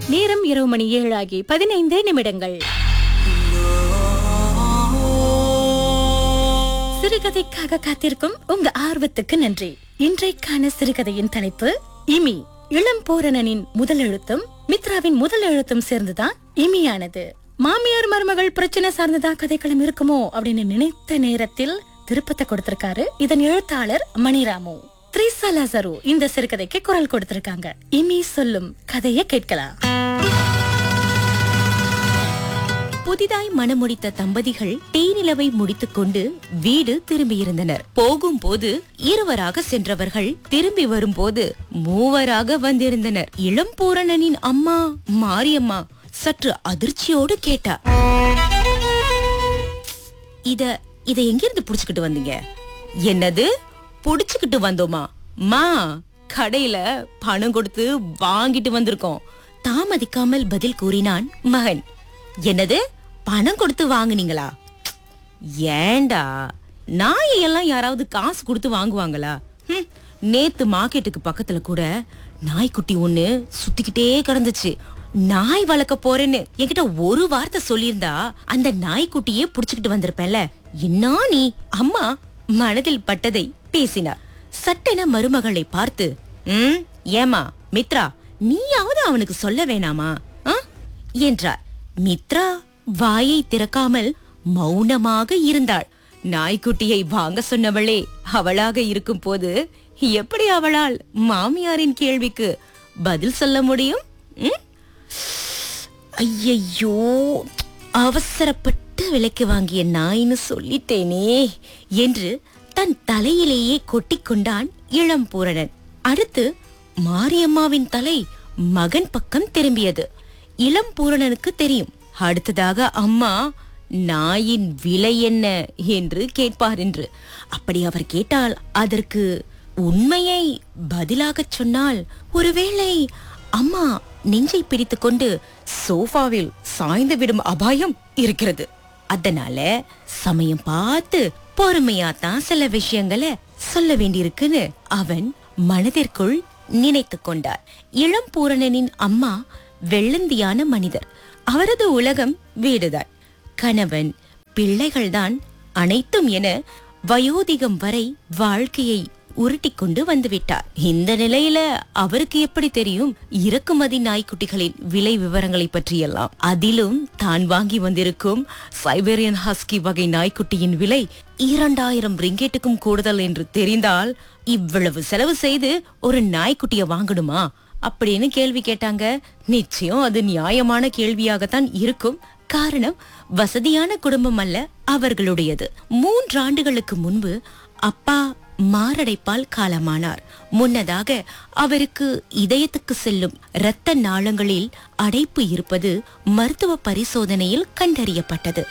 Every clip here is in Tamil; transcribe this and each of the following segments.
நேரம் இரவு மணி ஏழாகி பதினைந்து நிமிடங்கள் சிறுகதைக்காக காத்திருக்கும் உங்க ஆர்வத்துக்கு நன்றி இன்றைக்கான சிறுகதையின் தலைப்பு இமி இளம் பூரணனின் முதல் எழுத்தும் மித்ராவின் முதல் எழுத்தும் சேர்ந்துதான் இமியானது மாமியார் மருமகள் பிரச்சனை சார்ந்ததா கதைக்களம் இருக்குமோ அப்படின்னு நினைத்த நேரத்தில் திருப்பத்தை கொடுத்திருக்காரு இதன் எழுத்தாளர் மணிராமு த்ரீசா லாசரு இந்த சிறுகதைக்கு குரல் கொடுத்திருக்காங்க இமி சொல்லும் கதையை கேட்கலாம் புதிதாய் மணமுடித்த தம்பதிகள் தேனிலவை முடித்துக்கொண்டு வீடு திரும்பியிருந்தனர் போகும்போது இருவராக சென்றவர்கள் திரும்பி வரும்போது மூவராக வந்திருந்தனர் இளம்பூரணனின் அம்மா மாரியம்மா சற்று அதிர்ச்சியோடு கேட்டா இத இத எங்கிருந்து புடிச்சுக்கிட்டு வந்தீங்க என்னது புடிச்சுக்கிட்டு வந்தோமா மா கடையில பணம் கொடுத்து வாங்கிட்டு வந்திருக்கோம் தாமதிக்காமல் பதில் கூறினான் மகன் என்னது பணம் கொடுத்து வாங்குனீங்களா ஏண்டா நாயெல்லாம் யாராவது காசு கொடுத்து வாங்குவாங்களா ஹம், நேத்து மார்க்கெட்டுக்கு பக்கத்துல கூட நாய்க்குட்டி ஒண்ணு சுத்திக்கிட்டே கிடந்துச்சு நாய் வளர்க்க போறேன்னு என்கிட்ட ஒரு வார்த்தை சொல்லியிருந்தா அந்த நாய்க்குட்டியே புடிச்சுக்கிட்டு வந்திருப்பேன்ல என்ன நீ அம்மா மனதில் பட்டதை பேசினார் சட்டென மருமகளை பார்த்து ம் ஏமா மித்ரா நீயாவது அவனுக்கு சொல்ல வேணாமா ஆ?" என்றார் மித்ரா வாயை திறக்காமல் மௌனமாக இருந்தாள் நாய்க்குட்டியை வாங்க சொன்னவளே அவளாக இருக்கும் போது எப்படி அவளால் மாமியாரின் கேள்விக்கு பதில் சொல்ல முடியும் ம்? ஐயையோ அவசரப்பட்டு விலைக்கு வாங்கிய நாயின்னு சொல்லிட்டேனே என்று தன் தலையிலேயே கொட்டிக்கொண்டான் இளம்பூரணன் அடுத்து மாரியம்மாவின் தலை மகன் பக்கம் திரும்பியது இளம்பூரணனுக்கு தெரியும் அடுத்ததாக அம்மா நாயின் விலை என்ன என்று கேட்பார் என்று அப்படி அவர் கேட்டால் அதற்கு உண்மையை பதிலாகச் சொன்னால் ஒருவேளை அம்மா நெஞ்சை பிடித்துக்கொண்டு சோஃபாவில் சாய்ந்து விடும் அபாயம் இருக்கிறது அதனால சமயம் பார்த்து பொறுமையா தான் சில விஷயங்களை சொல்ல வேண்டியிருக்குன்னு அவன் மனதிற்குள் நினைத்து கொண்டார் இளம்பூரணனின் அம்மா வெள்ளந்தியான மனிதர் அவரது உலகம் வீடுதான் கணவன் பிள்ளைகள்தான் அனைத்தும் என வயோதிகம் வரை வாழ்க்கையை உருட்டிக் கொண்டு வந்துவிட்டார் இந்த நிலையில அவருக்கு எப்படி தெரியும் இறக்குமதி நாய்க்குட்டிகளின் விலை விவரங்களை பற்றியெல்லாம் அதிலும் தான் வாங்கி வந்திருக்கும் சைபேரியன் ஹஸ்கி வகை நாய்க்குட்டியின் விலை இரண்டாயிரம் ரிங்கெட்டுக்கும் கூடுதல் என்று தெரிந்தால் இவ்வளவு செலவு செய்து ஒரு நாய்க்குட்டியை வாங்கணுமா அப்படின்னு கேள்வி கேட்டாங்க நிச்சயம் அது நியாயமான கேள்வியாகத்தான் இருக்கும் காரணம் வசதியான குடும்பம் அல்ல அவர்களுடையது மூன்றாண்டுகளுக்கு முன்பு அப்பா மாரடைப்பால் காலமானார் முன்னதாக அவருக்கு இதயத்துக்கு செல்லும் இரத்த நாளங்களில் அடைப்பு இருப்பது மருத்துவ பரிசோதனையில் கண்டறியப்பட்டது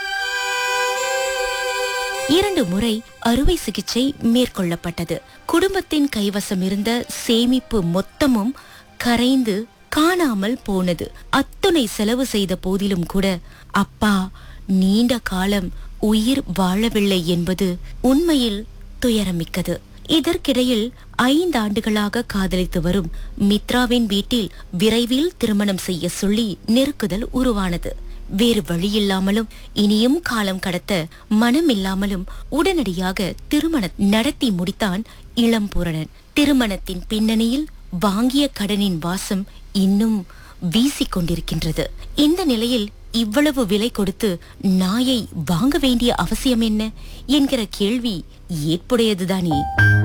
இரண்டு முறை அறுவை சிகிச்சை மேற்கொள்ளப்பட்டது குடும்பத்தின் கைவசம் இருந்த சேமிப்பு மொத்தமும் கரைந்து காணாமல் போனது அத்துணை செலவு செய்த போதிலும் கூட அப்பா நீண்ட காலம் உயிர் வாழவில்லை என்பது உண்மையில் துயரமிக்கது இதற்கிடையில் ஐந்தாண்டுகளாக காதலித்து வரும் மித்ராவின் வீட்டில் விரைவில் திருமணம் செய்ய சொல்லி நெருக்குதல் உருவானது வேறு வழியில்லாமலும் இனியும் காலம் கடத்த மனமில்லாமலும் உடனடியாக திருமணம் நடத்தி முடித்தான் இளம்பூரணன் திருமணத்தின் பின்னணியில் வாங்கிய கடனின் வாசம் இன்னும் வீசிக் கொண்டிருக்கின்றது இந்த நிலையில் இவ்வளவு விலை கொடுத்து நாயை வாங்க வேண்டிய அவசியம் என்ன என்கிற கேள்வி ஏற்புடையதுதானே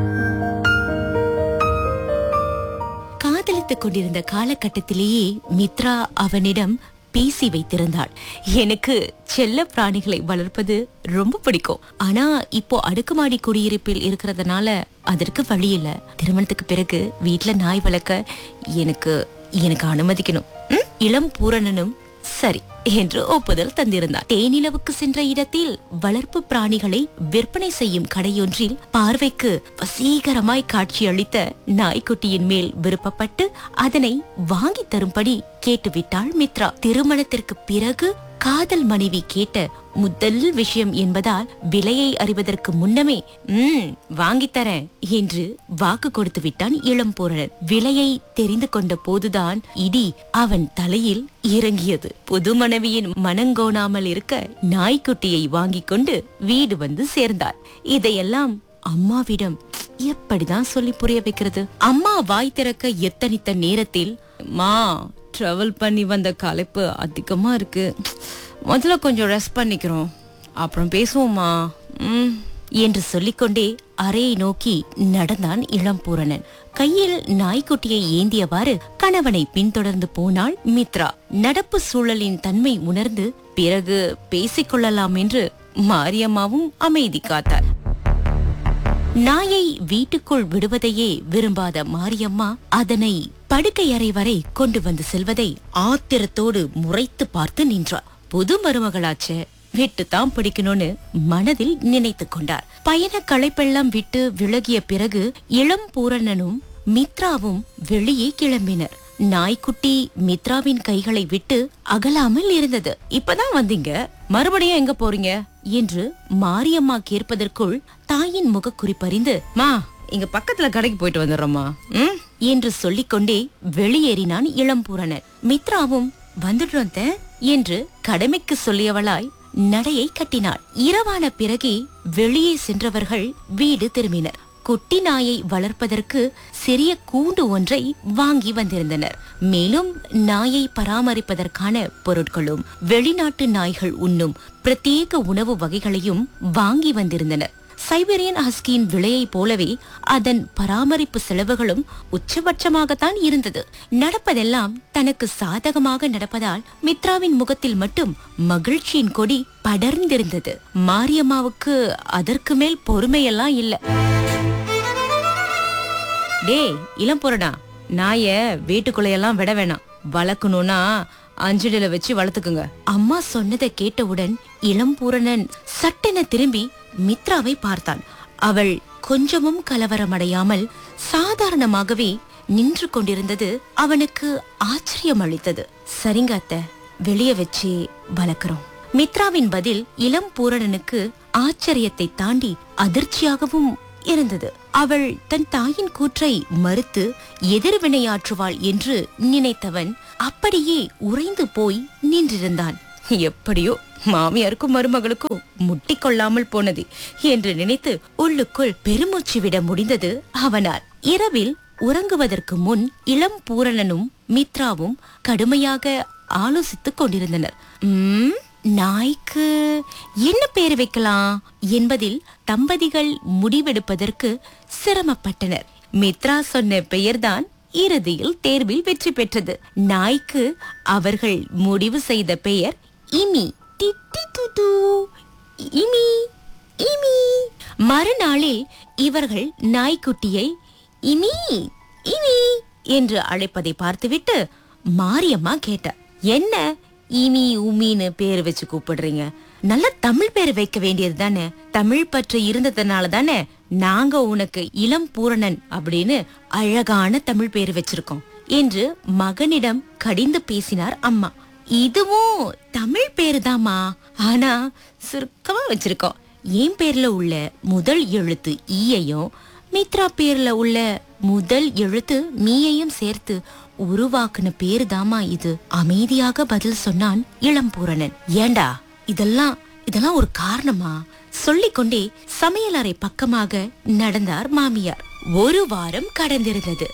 காதலித்துக் கொண்டிருந்த காலகட்டத்திலேயே மித்ரா அவனிடம் பேசி வைத்திருந்தாள் எனக்கு செல்ல பிராணிகளை வளர்ப்பது ரொம்ப பிடிக்கும் ஆனா இப்போ அடுக்குமாடி குடியிருப்பில் இருக்கிறதுனால அதற்கு வழி இல்ல திருமணத்துக்கு பிறகு வீட்ல நாய் வளர்க்க எனக்கு எனக்கு அனுமதிக்கணும் ம்? இளம் பூரணனும் சரி என்று ஒப்புதல் தந்திருந்தார் தேனிலவுக்கு சென்ற இடத்தில் வளர்ப்பு பிராணிகளை விற்பனை செய்யும் கடையொன்றில் பார்வைக்கு வசீகரமாய் காட்சியளித்த நாய்க்குட்டியின் மேல் விருப்பப்பட்டு அதனை வாங்கி தரும்படி கேட்டுவிட்டாள் மித்ரா திருமணத்திற்கு பிறகு காதல் மனைவி கேட்ட முதல் விஷயம் என்பதால் விலையை அறிவதற்கு முன்னமே ம் வாங்கித் தரேன் என்று வாக்கு கொடுத்து விட்டான் இளம்பூரணன் விலையை தெரிந்து கொண்ட போதுதான் இடி அவன் தலையில் இறங்கியது புது மனைவியின் மனங்கோணாமல் இருக்க நாய்க்குட்டியை வாங்கிக் கொண்டு வீடு வந்து சேர்ந்தார் இதையெல்லாம் அம்மாவிடம் எப்படிதான் சொல்லி புரிய வைக்கிறது அம்மா வாய் திறக்க எத்தனித்த நேரத்தில் மா டிராவல் பண்ணி வந்த களைப்பு அதிகமா இருக்கு முதல்ல கொஞ்சம் ரெஸ்ட் பண்ணிக்கிறோம் அப்புறம் பேசுவோமா ம் என்று சொல்லிக்கொண்டே அறையை நோக்கி நடந்தான் இளம்பூரணன் கையில் நாய்க்குட்டியை ஏந்தியவாறு கணவனை பின்தொடர்ந்து போனாள் மித்ரா நடப்பு சூழலின் தன்மை உணர்ந்து பிறகு பேசிக்கொள்ளலாம் என்று மாரியம்மாவும் அமைதி காத்தார் நாயை வீட்டுக்குள் விடுவதையே விரும்பாத மாரியம்மா அதனை படுக்கை அறை வரை கொண்டு வந்து செல்வதை ஆத்திரத்தோடு முறைத்து பார்த்து நின்றார் புது மருமகளாச்சே விட்டுத்தான் பிடிக்கணும்னு மனதில் நினைத்துக் கொண்டார் பயண களைப்பெல்லாம் விட்டு விலகிய பிறகு இளம் பூரணனும் மித்ராவும் வெளியே கிளம்பினர் நாய்க்குட்டி மித்ராவின் கைகளை விட்டு அகலாமல் இருந்தது இப்பதான் வந்தீங்க மறுபடியும் எங்க போறீங்க என்று மாரியம்மா கேட்பதற்குள் தாயின் முகக்குறிப்பறிந்து மா இங்க பக்கத்துல கடைக்கு போயிட்டு வந்துடுறோமா ம் என்று சொல்லிக்கொண்டே வெளியேறினான் இளம்பூரணன் மித்ராவும் வந்துடுறோம் அத்தை, என்று கடமைக்கு சொல்லியவளாய் நடையை கட்டினாள் இரவான பிறகே வெளியே சென்றவர்கள் வீடு திரும்பினர் குட்டி நாயை வளர்ப்பதற்கு சிறிய கூண்டு ஒன்றை வாங்கி வந்திருந்தனர் மேலும் நாயை பராமரிப்பதற்கான பொருட்களும் வெளிநாட்டு நாய்கள் உண்ணும் பிரத்யேக உணவு வகைகளையும் வாங்கி வந்திருந்தனர் சைபீரியன் ஹஸ்கியின் விலையைப் போலவே அதன் பராமரிப்பு செலவுகளும் உச்சபட்சமாகத்தான் இருந்தது நடப்பதெல்லாம் தனக்கு சாதகமாக நடப்பதால் மித்ராவின் முகத்தில் மட்டும் மகிழ்ச்சியின் கொடி படர்ந்திருந்தது மாரியம்மாவுக்கு அதற்கு மேல் பொறுமையெல்லாம் இல்ல டேய் இளம் பொருடா நாய வீட்டுக்குள்ளையெல்லாம் விட வேணாம் வளர்க்கணும்னா அஞ்சலில வச்சு வளர்த்துக்குங்க அம்மா சொன்னதை கேட்டவுடன் இளம்பூரணன் சட்டென திரும்பி மித்ராவை பார்த்தான் அவள் கொஞ்சமும் கலவரமடையாமல் சாதாரணமாகவே நின்று கொண்டிருந்தது அவனுக்கு ஆச்சரியம் அளித்தது சரிங்க அத்தை வெளிய வச்சு வளர்க்கிறோம் மித்ராவின் பதில் இளம் பூரணனுக்கு ஆச்சரியத்தை தாண்டி அதிர்ச்சியாகவும் இருந்தது அவள் தன் தாயின் கூற்றை மறுத்து எதிர்வினையாற்றுவாள் என்று நினைத்தவன் அப்படியே உறைந்து போய் நின்றிருந்தான் எப்படியோ மாமியாருக்கும் மருமகளுக்கும் முட்டிக்கொள்ளாமல் போனது என்று நினைத்து உள்ளுக்குள் பெருமூச்சு விட முடிந்தது அவனால் இரவில் உறங்குவதற்கு முன் இளம் பூரணனும் மித்ராவும் கடுமையாக ஆலோசித்துக் கொண்டிருந்தனர் "ம்ம், நாய்க்கு என்ன பேர் வைக்கலாம் என்பதில் தம்பதிகள் முடிவெடுப்பதற்கு சிரமப்பட்டனர் மித்ரா சொன்ன பெயர்தான் இறுதியில் தேர்வில் வெற்றி பெற்றது நாய்க்கு அவர்கள் முடிவு செய்த பெயர் இமி டிட்டி டுடு. இமி இமி மறுநாளில் இவர்கள் நாய்க்குட்டியை இமி இமி என்று அழைப்பதை பார்த்துவிட்டு மாரியம்மா கேட்டார் என்ன இமி உமின்னு பேர் வச்சு கூப்பிடுறீங்க நல்ல தமிழ் பேர் வைக்க வேண்டியது தானே தமிழ் பற்று இருந்ததுனால தானே நாங்க உனக்கு இளம் பூரணன் அப்படின்னு அழகான தமிழ் பேர் வச்சிருக்கோம் என்று மகனிடம் கடிந்து பேசினார் அம்மா இதுவும் தமிழ் பேரு தாமா ஆனா சுருக்கமா வச்சிருக்கோம் என் பேர்ல உள்ள முதல் எழுத்து ஈயையும் மித்ரா பேர்ல உள்ள முதல் எழுத்து மீயையும் சேர்த்து உருவாக்குன பேரு தாமா இது அமைதியாக பதில் சொன்னான் இளம்பூரணன் ஏண்டா இதெல்லாம் இதெல்லாம் ஒரு காரணமா சொல்லிக்கொண்டே சமையலறை பக்கமாக நடந்தார் மாமியார் ஒரு வாரம் கடந்திருந்தது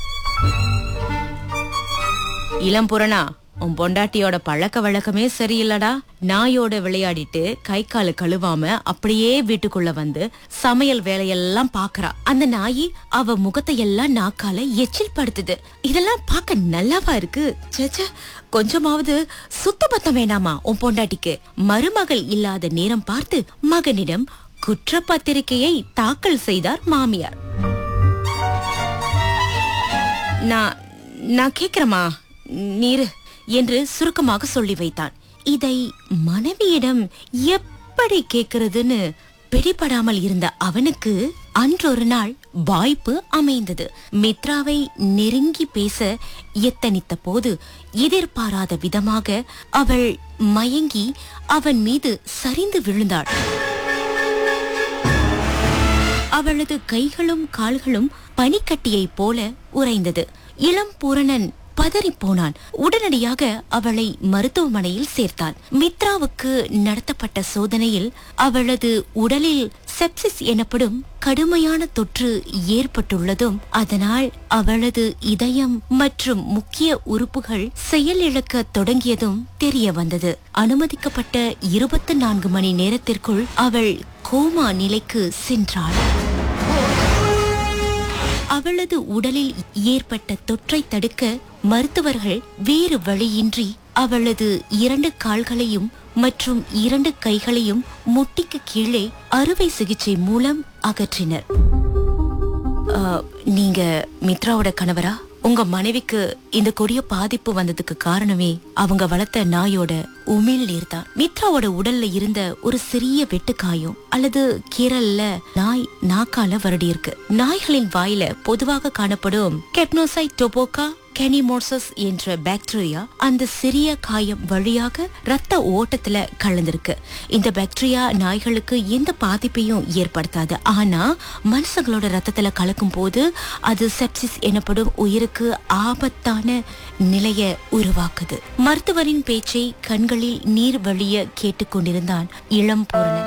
இளம்புறனா உன் பொண்டாட்டியோட பழக்க வழக்கமே சரியில்லடா நாயோட விளையாடிட்டு கை காலு கழுவாம அப்படியே வீட்டுக்குள்ள வந்து சமையல் வேலையெல்லாம் பாக்குறா அந்த நாயி அவ முகத்தை எல்லாம் நாக்கால எச்சில் படுத்துது இதெல்லாம் பார்க்க நல்லாவா இருக்கு சேச்சே கொஞ்சமாவது சுத்தபத்தம் வேணாமா உன் பொண்டாட்டிக்கு மருமகள் இல்லாத நேரம் பார்த்து மகனிடம் குற்றப்பத்திரிகையை தாக்கல் செய்தார் மாமியார் நான் நான் கேக்குறேமா நீரு என்று சுருக்கமாக சொல்லி வைத்தான் இதை மனைவியிடம் எப்படி கேக்குறதுன்னு பிடிபடாமல் இருந்த அவனுக்கு அன்றொரு நாள் வாய்ப்பு அமைந்தது மித்ராவை நெருங்கி பேச எத்தனித்த போது எதிர்பாராத விதமாக அவள் மயங்கி அவன் மீது சரிந்து விழுந்தாள் அவளது கைகளும் கால்களும் பனிக்கட்டியைப் போல உறைந்தது இளம் பூரணன் பதறிப் போனான் உடனடியாக அவளை மருத்துவமனையில் சேர்த்தான் மித்ராவுக்கு நடத்தப்பட்ட சோதனையில் அவளது உடலில் செப்சிஸ் எனப்படும் கடுமையான தொற்று ஏற்பட்டுள்ளதும் அதனால் அவளது இதயம் மற்றும் முக்கிய உறுப்புகள் செயலிழக்க தொடங்கியதும் தெரிய வந்தது அனுமதிக்கப்பட்ட இருபத்தி நான்கு மணி நேரத்திற்குள் அவள் கோமா நிலைக்கு சென்றாள் அவளது உடலில் ஏற்பட்ட தொற்றை தடுக்க மருத்துவர்கள் வேறு வழியின்றி அவளது இரண்டு கால்களையும் மற்றும் இரண்டு கைகளையும் முட்டிக்கு கீழே அறுவை சிகிச்சை மூலம் அகற்றினர் ஆ, நீங்க மித்ராவோட கணவரா உங்க மனைவிக்கு இந்த கொடிய பாதிப்பு வந்ததுக்கு காரணமே அவங்க வளர்த்த நாயோட உமிழ் நீர் தான் மித்ராவோட உடல்ல இருந்த ஒரு சிறிய வெட்டுக்காயம் அல்லது கீரல்ல நாய் நாக்கால வருடி இருக்கு நாய்களின் வாயில பொதுவாக காணப்படும் கெப்னோசை டொபோக்கா கெனிமோர்சஸ் என்ற பாக்டீரியா அந்த சிறிய காயம் வழியாக ரத்த ஓட்டத்துல கலந்திருக்கு இந்த பாக்டீரியா நாய்களுக்கு எந்த பாதிப்பையும் ஏற்படுத்தாது ஆனா மனுஷங்களோட ரத்தத்துல கலக்கும் போது அது செப்சிஸ் எனப்படும் உயிருக்கு ஆபத்தான நிலைய உருவாக்குது மருத்துவரின் பேச்சை கண்களில் நீர் வழிய கேட்டுக்கொண்டிருந்தான் இளம் பூரணன்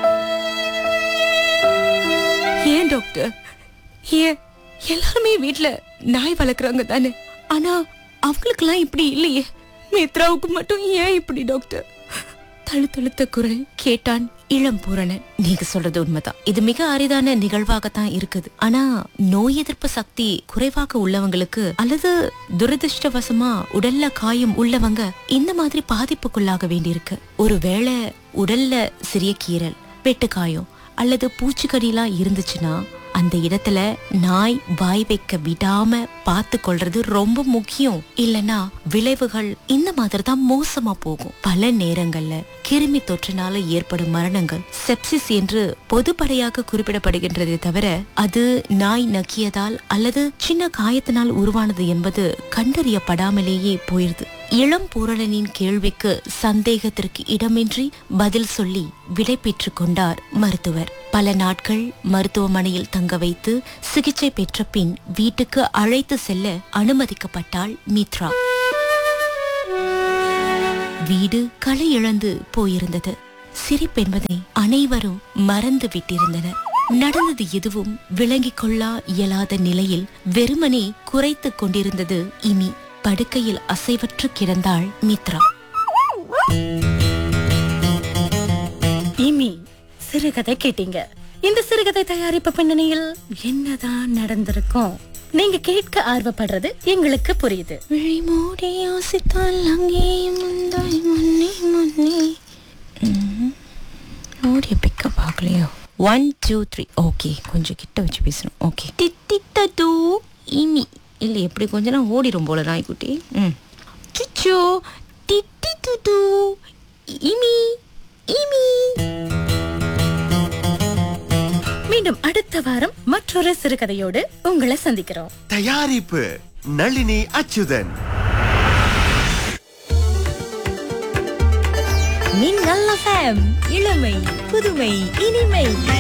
ஏன் டாக்டர் ஏன் எல்லாருமே வீட்ல நாய் வளர்க்குறாங்க தானே ஆனா அவங்களுக்கெல்லாம் இப்படி இல்லையே மித்ராவுக்கு மட்டும் ஏன் இப்படி டாக்டர் தழுத்தழுத்த குரல் கேட்டான் இளம் பூரணன் நீங்க சொல்றது உண்மைதான் இது மிக அரிதான நிகழ்வாகத்தான் இருக்குது ஆனா நோய் எதிர்ப்பு சக்தி குறைவாக உள்ளவங்களுக்கு அல்லது துரதிருஷ்டவசமா உடல்ல காயம் உள்ளவங்க இந்த மாதிரி பாதிப்புக்குள்ளாக வேண்டியிருக்கு ஒருவேளை உடல்ல சிறிய கீறல் வெட்டு காயம் அல்லது பூச்சிக்கடிலாம் இருந்துச்சுன்னா அந்த இடத்துல நாய் வாய் வைக்க விடாம பார்த்து கொள்றது ரொம்ப முக்கியம் இல்லனா விளைவுகள் இந்த மாதிரி தான் மோசமா போகும் பல நேரங்கள்ல கிருமி தொற்றினால ஏற்படும் மரணங்கள் செப்சிஸ் என்று பொதுப்படையாக குறிப்பிடப்படுகின்றதே தவிர அது நாய் நக்கியதால் அல்லது சின்ன காயத்தினால் உருவானது என்பது கண்டறியப்படாமலேயே போயிருது இளம் பூரணனின் கேள்விக்கு சந்தேகத்திற்கு இடமின்றி பதில் சொல்லி விடை பெற்றுக் கொண்டார் மருத்துவர் பல நாட்கள் மருத்துவமனையில் தங்க வைத்து சிகிச்சை பெற்ற பின் வீட்டுக்கு அழைத்து செல்ல அனுமதிக்கப்பட்டாள் மித்ரா வீடு களை இழந்து போயிருந்தது சிரிப்பென்பதை அனைவரும் மறந்து விட்டிருந்தனர் நடந்தது எதுவும் விளங்கிக் கொள்ளா இயலாத நிலையில் வெறுமனே குறைத்துக் கொண்டிருந்தது இனி படுக்கையில் அசைவற்று கிடந்தாள் மித்ரா இமி சிறுகதை கேட்டீங்க இந்த சிறுகதை தயாரிப்பு பின்னணியில் என்னதான் நடந்திருக்கும் நீங்க கேட்க ஆர்வப்படுறது எங்களுக்கு புரியுது விழிமூடி யோசித்தால் அங்கேயும் வந்தாய் முன்னே முன்னே ஆடியோ பிக்கப் ஆகலையோ ஒன் டூ த்ரீ ஓகே கொஞ்சம் கிட்ட வச்சு பேசணும் ஓகே தித்தித்தூ இமி இல்லை எப்படி கொஞ்ச நேரம் ஓடிரும் போல நாய்க்குட்டி ம் சுச்சோ திட்டி துது இமி இமி மீண்டும் அடுத்த வாரம் மற்றொரு சிறுகதையோடு உங்களை சந்திக்கிறோம் தயாரிப்பு நளினி அச்சுதன் மின்னல் எஃப்எம் இளமை புதுமை இனிமை